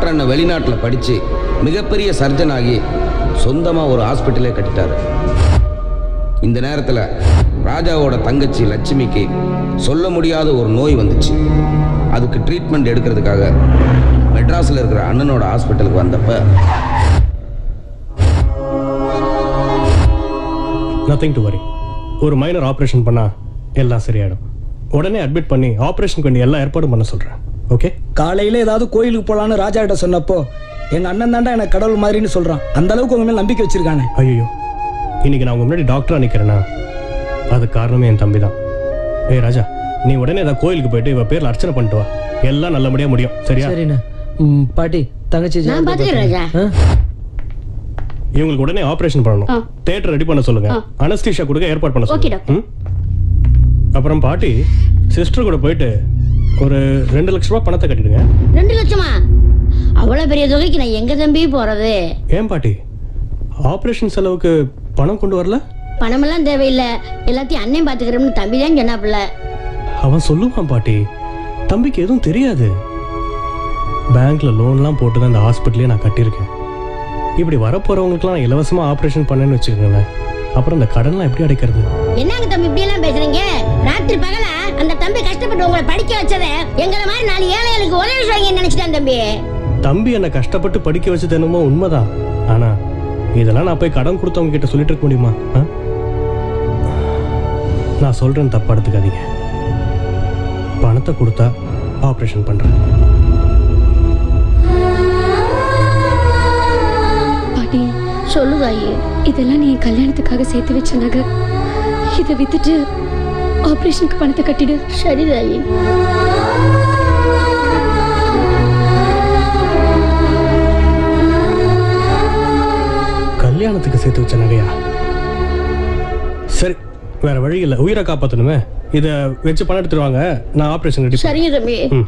Doctor அண்ணன் வெளிநாட்டில் படித்து மிகப்பெரிய சர்ஜன் ஆகி சொந்தமாக ஒரு ஹாஸ்பிட்டலே கட்டிட்டாரு இந்த நேரத்தில் ராஜாவோட தங்கச்சி லட்சுமிக்கு சொல்ல முடியாத ஒரு நோய் வந்துச்சு அதுக்கு ட்ரீட்மெண்ட் எடுக்கிறதுக்காக மெட்ராஸில் இருக்கிற அண்ணனோட ஹாஸ்பிட்டலுக்கு வந்தப்ப நத்திங் டு வரி ஒரு மைனர் ஆப்ரேஷன் பண்ணா எல்லாம் சரியாயிடும் உடனே அட்மிட் பண்ணி ஆப்ரேஷனுக்கு வேண்டிய எல்லா ஏற்பாடும் பண்ண சொல்றேன் ஓகே காலையில ஏதாவது கோயிலுக்கு போலான்னு ராஜா கிட்ட சொன்னப்போ எங்க அண்ணன் தாண்டா எனக்கு கடவுள் மாதிரின்னு சொல்றான் அந்த அளவுக்கு உங்க மேல நம்பிக்கை வச்சிருக்கானே ஐயோ இன்னைக்கு நான் உங்க முன்னாடி டாக்டரா நிக்கிறேன்னா அது காரணமே என் தம்பி தான் ஏய் ராஜா நீ உடனே ஏதாவது கோயிலுக்கு போயிட்டு இவ பேர்ல அர்ச்சனை பண்ணிட்டு வா எல்லாம் நல்லபடியா முடியும் சரியா சரிண்ணா ம், பாட்டி தங்கச்சி நான் பாத்துக்கிறேன் ராஜா இவங்களுக்கு உடனே ஆபரேஷன் பண்ணணும் ஆ. தியேட்டர் ரெடி பண்ண சொல்லுங்க ஆ. அனஸ்தீஷா கொடுக்க ஏற்பாடு பண்ண ஓகே சொல்லுங்க டாக்டர் ம்? அப்புறம் பாட்டி சிஸ்டர் கூட போயிட்டு ஒரு ரெண்டு லட்ச ரூபாய் பணத்தை கட்டிடுங்க ரெண்டு லட்சமா அவ்வளவு பெரிய தொகைக்கு நான் எங்க தம்பி போறது ஏன் பாட்டி ஆபரேஷன் செலவுக்கு பணம் கொண்டு வரல பணமெல்லாம் தேவையில்லை எல்லாத்தையும் அண்ணன் பாத்துக்கிறோம்னு தம்பி தான் சொன்னாப்புல அவன் சொல்லுவான் பாட்டி தம்பிக்கு எதுவும் தெரியாது பேங்க்ல லோன்லாம் போட்டு தான் இந்த ஹாஸ்பிட்டலே நான் கட்டியிருக்கேன் இப்படி வரப்போறவங்களுக்குலாம் நான் இலவசமா ஆபரேஷன் பண்ணேன்னு வச்சுக்கோங்களேன் அப்புறம் இந்த கடன்லாம் எப்படி அடைக்கிறது என்னங்க தம்பி இப்படி எல்லாம் பேசுறீங்க ராத்திரி பகல அந்த தம்பி கஷ்டப்பட்டு உங்களை படிக்க வச்சத எங்களை மாதிரி நாலு ஏழைகளுக்கு உதவி செய்யுங்கன்னு நினைச்சிட்டேன் தம்பி தம்பி என்னை கஷ்டப்பட்டு படிக்க வச்சது என்னமோ உண்மைதான் ஆனா இதெல்லாம் நான் போய் கடன் கொடுத்தவங்க கிட்ட சொல்லிட்டு இருக்க முடியுமா ஆ? நான் சொல்றேன் தப்பா எடுத்துக்காதீங்க பணத்தை கொடுத்தா ஆபரேஷன் பண்றேன் பாட்டி சொல்லுதாயி இதெல்லாம் நீ என் கல்யாணத்துக்காக சேர்த்து வச்ச நகை இதை வித்துட்டு ஆபரேஷனுக்கு பணத்தை கட்டிடு சரிதாயி கல்யாணத்துக்கு சேர்த்து வச்ச நகையா சரி வேற வழி இல்லை உயிரை காப்பாற்றணுமே இதை வச்சு பணம் எடுத்துட்டு வாங்க நான் ஆபரேஷன் ரெடி சரிங்க தம்பி ம்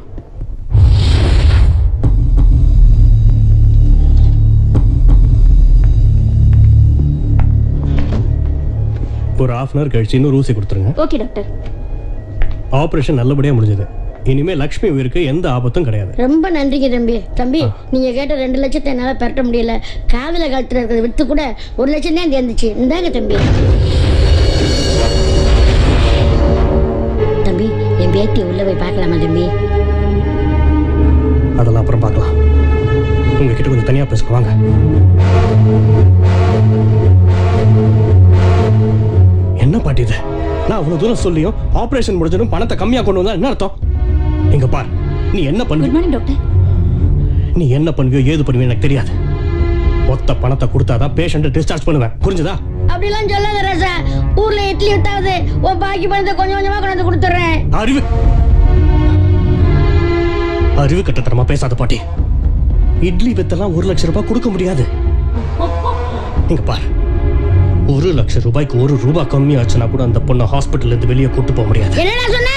ஒரு half அன் ஹவர் கழிச்சு இன்னொரு ஊசி கொடுத்துருங்க ஓகே டாக்டர் ஆபரேஷன் நல்லபடியா முடிஞ்சது இனிமே லக்ஷ்மி உயிருக்கு எந்த ஆபத்தும் கிடையாது ரொம்ப நன்றிங்க தம்பி தம்பி நீங்க கேட்ட ரெண்டு லட்சத்தை என்னால பெரட்ட முடியல காதல காலத்துல இருக்கிறத வித்து கூட ஒரு லட்சம் தான் சேர்ந்துச்சு இந்தாங்க தம்பி தம்பி என் பேட்டி உள்ள போய் பார்க்கலாமா தம்பி அதெல்லாம் அப்புறம் பார்க்கலாம் உங்ககிட்ட கொஞ்சம் தனியா பேசணும் வாங்க என்ன பாட்டி இது நான் அவ்வளவு தூரம் சொல்லியும் ஆபரேஷன் முடிஞ்சதும் பணத்தை கம்மியா கொண்டு வந்தா என்ன அர்த்தம் இங்க பார் நீ என்ன குட் பண்ணுவ மார்னிங் டாக்டர் நீ என்ன பண்ணுவியோ ஏது பண்ணுவியோ எனக்கு தெரியாது மொத்த பணத்தை கொடுத்தாதான் பேஷண்ட்டை டிஸ்சார்ஜ் பண்ணுவேன் புரிஞ்சுதா அப்படிலாம் சொல்லாத ராசா ஊர்ல இட்லி வித்தாவது உன் பாக்கி பணத்தை கொஞ்சம் கொஞ்சமா கொண்டு வந்து கொடுத்துட்றேன் அறிவு அறிவு கட்டத்தனமா பேசாத பாட்டி இட்லி வித்தெல்லாம் ஒரு லட்சம் ரூபாய் கொடுக்க முடியாது இங்க பார் ஒரு லட்சம் ரூபாய்க்கு ஒரு ரூபாய் கம்மியாச்சுன்னா கூட அந்த பொண்ணை ஹாஸ்பிட்டல்ல இருந்து வெளியே கூட்டு போக முடியாது என்னடா சொன்ன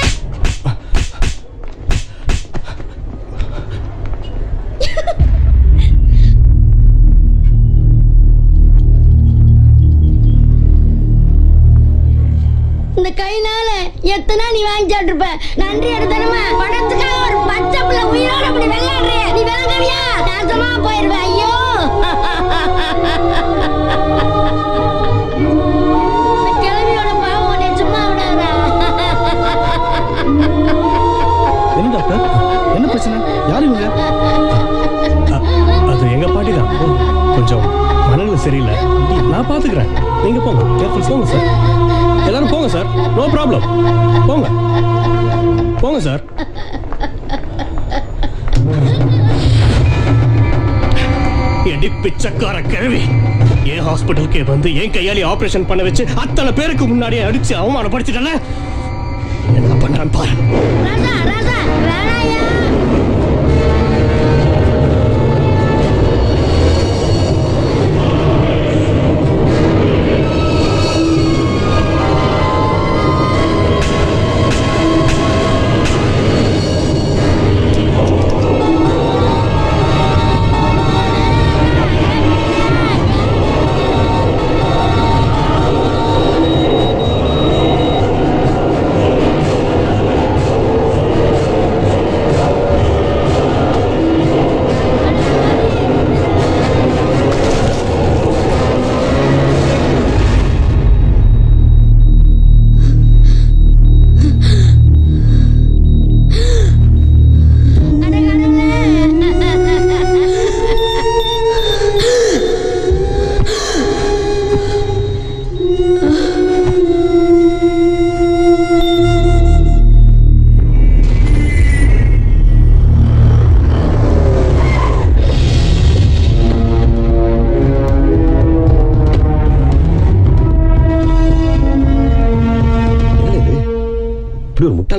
இந்த கைனால எத்தனை நீ வாங்கி சாப்பிட்டுருப்ப நன்றி எடுத்தனமா பணத்துக்காக ஒரு பச்சை பிள்ளை உயிரோட அப்படி விளையாடுறிய நீ விளங்கவியா நாசமா போயிருவ ஐயோ இந்த கிழவியோட பாவம் உன்னை சும்மா விடாதா என்ன டாக்டர் என்ன பிரச்சனை யார் இவங்க அ- அது எங்க பாட்டி தான் கொஞ்சம் மனநிலை சரியில்லை நான் பாத்துக்கிறேன் நீங்க போங்க கேர்ஃபுல் போங்க சார் எல்லாரும் போங்க சார் நோ ப்ராப்ளம் போங்க போங்க சார் எடி பிச்சைக்கார கிழவி என் ஹாஸ்பிட்டலுக்கே வந்து என் கையாலே ஆபரேஷன் பண்ண வச்சு அத்தனை பேருக்கு முன்னாடியே அடிச்சு அவமானப்படுத்திட்டல என்ன பண்றான் பாரு ராசா ராசா வேணாயா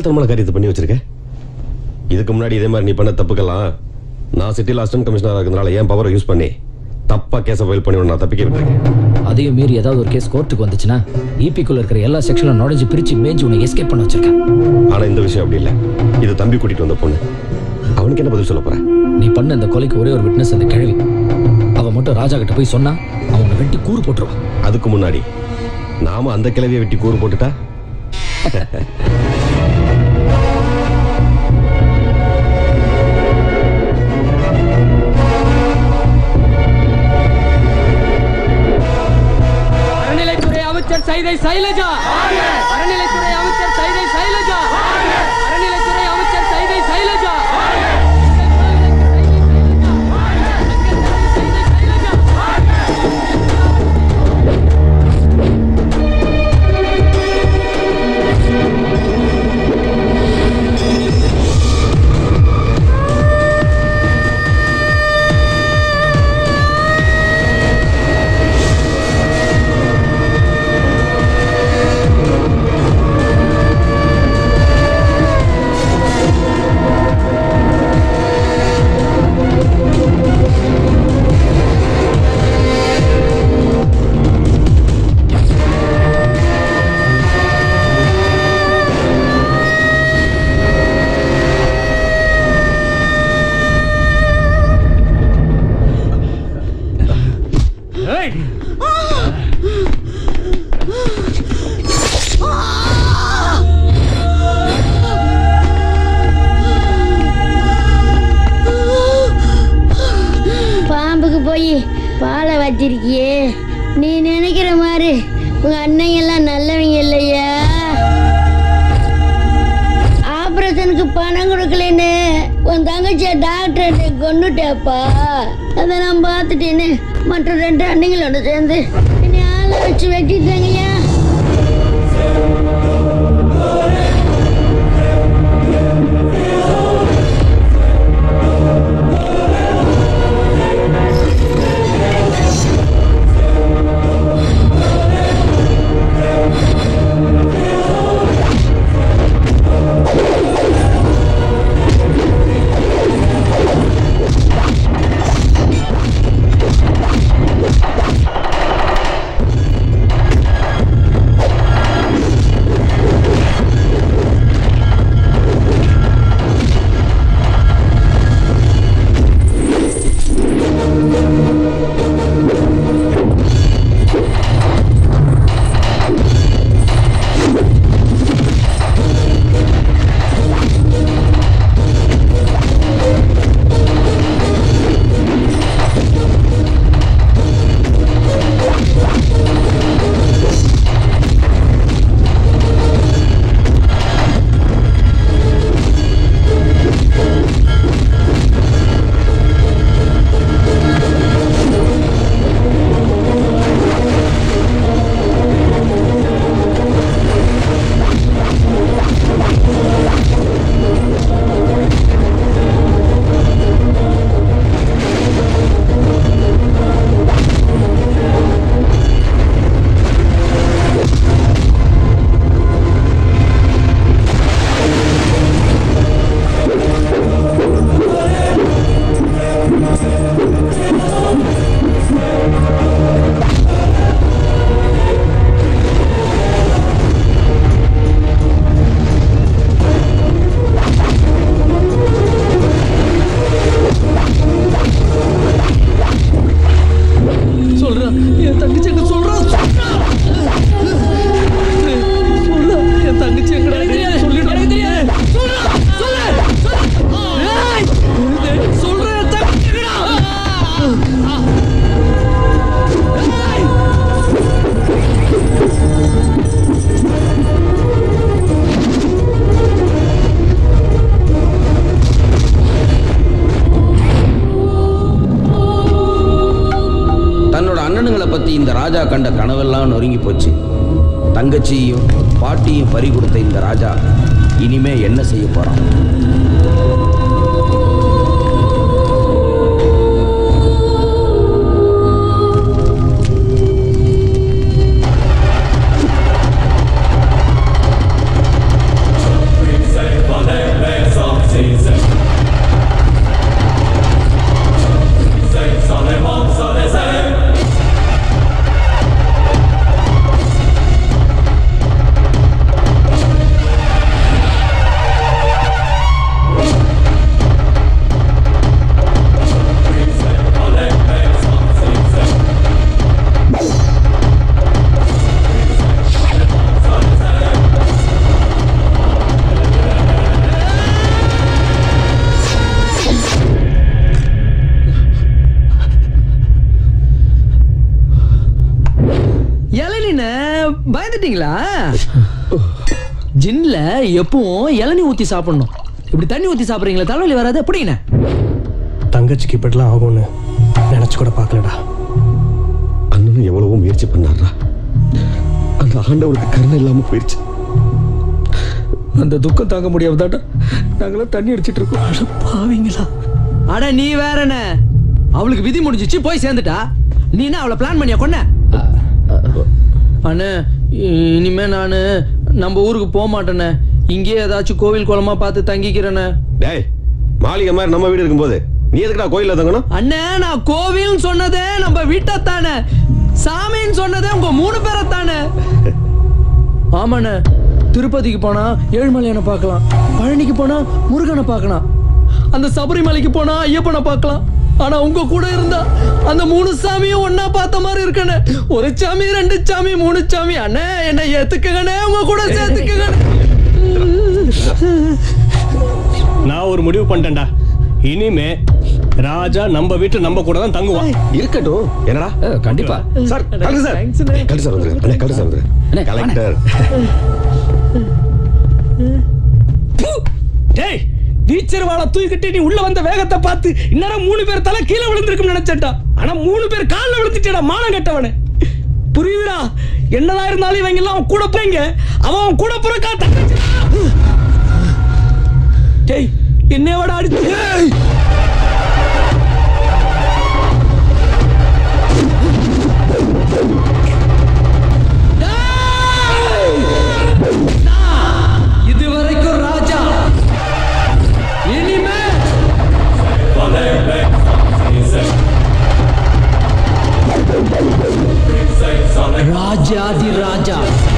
முட்டாள்தனமான காரியத்தை பண்ணி வச்சிருக்க இதுக்கு முன்னாடி இதே மாதிரி நீ பண்ண தப்புக்கெல்லாம் நான் சிட்டியில் அசிஸ்டன்ட் கமிஷனராக இருக்கிறதுனால என் பவரை யூஸ் பண்ணி தப்பா கேஸை ஃபைல் பண்ணி உன்னை நான் தப்பிக்க விட்டுருக்கேன் அதையும் மீறி ஏதாவது ஒரு கேஸ் கோர்ட்டுக்கு வந்துச்சுன்னா இபிக்குள்ள இருக்கிற எல்லா செக்ஷனும் நுழைஞ்சு பிரிச்சு மேய்ஞ்சு உன்னை எஸ்கேப் பண்ண வச்சிருக்கேன் ஆனா இந்த விஷயம் அப்படி இல்லை இது தம்பி கூட்டிட்டு வந்த பொண்ணு அவனுக்கு என்ன பதில் சொல்ல போற நீ பண்ண இந்த கொலைக்கு ஒரே ஒரு விட்னஸ் அந்த கிழவி அவ மட்டும் ராஜா கிட்ட போய் சொன்னா அவன் உன்னை வெட்டி கூறு போட்டுருவான் அதுக்கு முன்னாடி நாம அந்த கிளவியை வெட்டி கூறு போட்டுட்டா அறநிலைத்துறை அமைச்சர் சைதை சைலஜா அறநிலைத்துறை அமைச்சர் சைதை சைலஜா அறநிலைத்துறை அமைச்சர் சைதை சைலஜா பாம்புக்கு போய் பாலை வச்சிருக்கியே நீ நினைக்கிற மாதிரி உங்க அண்ணன் எல்லாம் நல்லவங்க இல்லையா ஆபரேஷனுக்கு பணம் கொடுக்கலன்னு உன் தங்கச்சிய டாக்டர் கொண்டுட்டேப்பா அதை நான் பார்த்துட்டேன்னு மற்ற ரெண்டு அண்ணங்களோட சேர்ந்து என்னை ஆளை வச்சு வெட்டிட்டாங்கய்யா சொல்றா என் தங்கச்சி எங்க சொல்றா சொல்றா சொல்றா என் தங்கச்சி எங்கடா சொல்லிடு எனக்கு தெரியாது சொல்றா சொல்லு ஏய் சொல்றா என் தங்கச்சி எங்கடா ஏய் தன்னோட அண்ணனுங்களை பத்தி இந்த ராஜா கண்ட கனவெல்லாம் நொறுங்கி போச்சு தங்கச்சியையும் பாட்டியும் பறி கொடுத்த இந்த ராஜா இனிமே என்ன செய்ய போறான் Say பயந்துட்டீங்களா ஜின்ல எப்பவும் இளநீ ஊத்தி சாப்பிடணும் இப்படி தண்ணி ஊத்தி சாப்பிடுறீங்களா தலைவலி வராது எப்படிங்கண்ணே தங்கச்சிக்கு இப்படிலாம் ஆகும்னு நினச்சி கூட பார்க்கலடா அண்ணனும் எவ்வளவோ முயற்சி பண்ணாரா அந்த ஆண்டவருக்கு கருணை இல்லாம போயிடுச்சு அந்த துக்கம் தாங்க முடியாம நாங்களாம் தண்ணி அடிச்சிட்டு இருக்கோம் அட பாவீங்களா அட நீ வேறண்ணே அவளுக்கு விதி முடிஞ்சிச்சு போய் சேர்ந்துட்டா நீ என்ன அவளை பிளான் பண்ணியா கொன்ன அண்ணே இ- இனிமே நான் நம்ம ஊருக்கு போக மாட்டேனே இங்கேயே ஏதாச்சும் கோவில் குளமா பார்த்து தங்கிக்கிறேனே டேய் மாளிகை மாதிரி நம்ம வீடு இருக்கும்போது நீ எதுக்குடா கோயில்ல தங்கணும் அண்ணே நான் கோவில்னு சொன்னதே நம்ம வீட்டைத்தானே சாமின்னு சொன்னதே உங்க மூணு பேரை தானே ஆமாண்ணே திருப்பதிக்கு போனா ஏழுமலையனை பார்க்கலாம் பழனிக்கு போனா முருகனை பார்க்கலாம் அந்த சபரிமலைக்கு போனா ஐயப்பனை பார்க்கலாம் ஆனா உங்க கூட இருந்தா அந்த மூணு சாமியும் ஒன்னா பார்த்த மாதிரி இருக்கண்ணே ஒரு சாமி ரெண்டு சாமி மூணு சாமி அண்ணே என்ன ஏத்துக்கங்கண்ணே உங்க கூட சேர்த்துக்கங்கண்ணே நான் ஒரு முடிவு பண்ணிட்டேன்டா இனிமே ராஜா நம்ம வீட்டு நம்ம கூட தான் தங்குவான் இருக்கட்டும் என்னடா அஹ், கண்டிப்பா சார் கலெக்டர் சார் தேங்க்ஸ்ண்ணே. கலெக்டர் சார் வந்துரு அண்ணே கலெக்டர் சார் வந்துரு அண்ணே, கலெக்டர் டேய் டீச்சர் வாழ தூக்கிட்டு நீ உள்ள வந்த வேகத்தை பார்த்து இந்நேரம் மூணு பேர் தலை கீழே விழுந்திருக்கும்னு நினைச்சேன்டா ஆனா மூணு பேர் கால்ல விழுந்துட்டேடா மானம் கட்டவனே புரியுதுடா என்னதான் இருந்தாலும் இவங்க எல்லாம் அவன் கூட போங்க அவன் அவன் கூட பிறக்கா தங்கச்சி டேய் என்னையோட அடிச்சு ஏய்! இதுவரைக்கும் ராஜா இனிமே ராஜாதி ராஜா